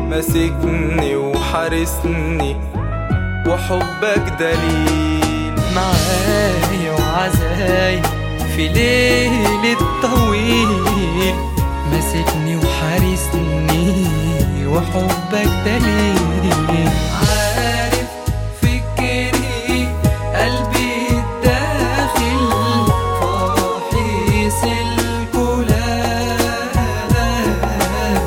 ماسكني وحارسني وحبك دليل معايا وعزاي في ليل الطويل ماسكني وحارسني وحبك دليل عارف فكري قلبي الداخل فاحص الكلام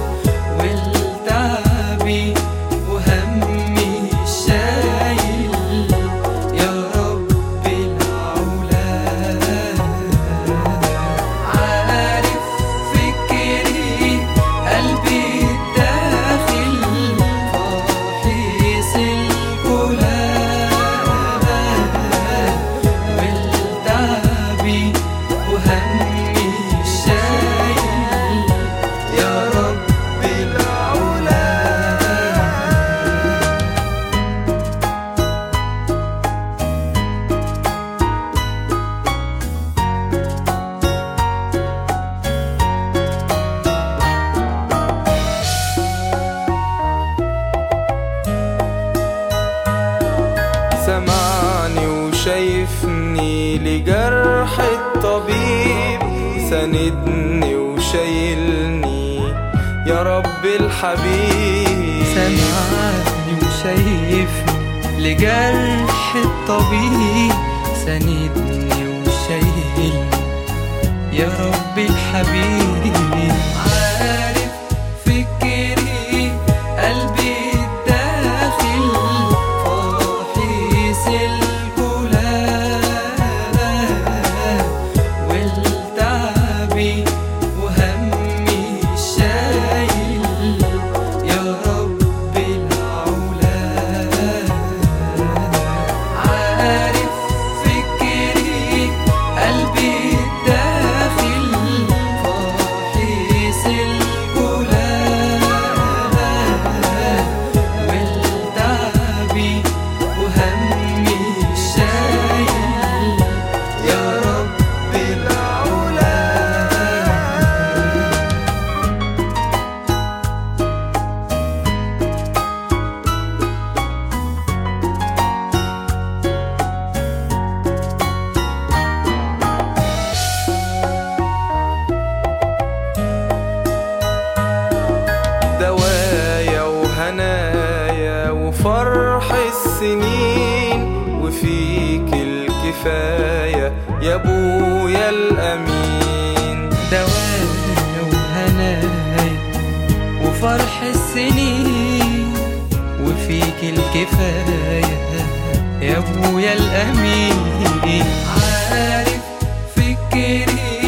والتعبي وهمي الشايل يا رب العلا عارف فكري قلبي الداخل فاحص الكلام والتعبي وهمي الشايل يا رب العلا سمعني وشايفني لجرح الطبيب سندني وشايلني يا رب الحبيب سمعني وشايفني لجرح الطبيب ساندني وشايلني يا رب الحبيب عارف فكري قلبي الداخل فاحص الكلام والتعبي وهمي الشايل يا رب العلا عارف فكري قلبي الداخل فاحص الكلام والتعبي وهمي الشايل يا رب العلا دوايا وهنايا وفرح السنين وفيك الكفاية يا ابويا الامين دوايا وهنايا وفرح السنين وفيك الكفاية يا ابويا الامين عارف فكري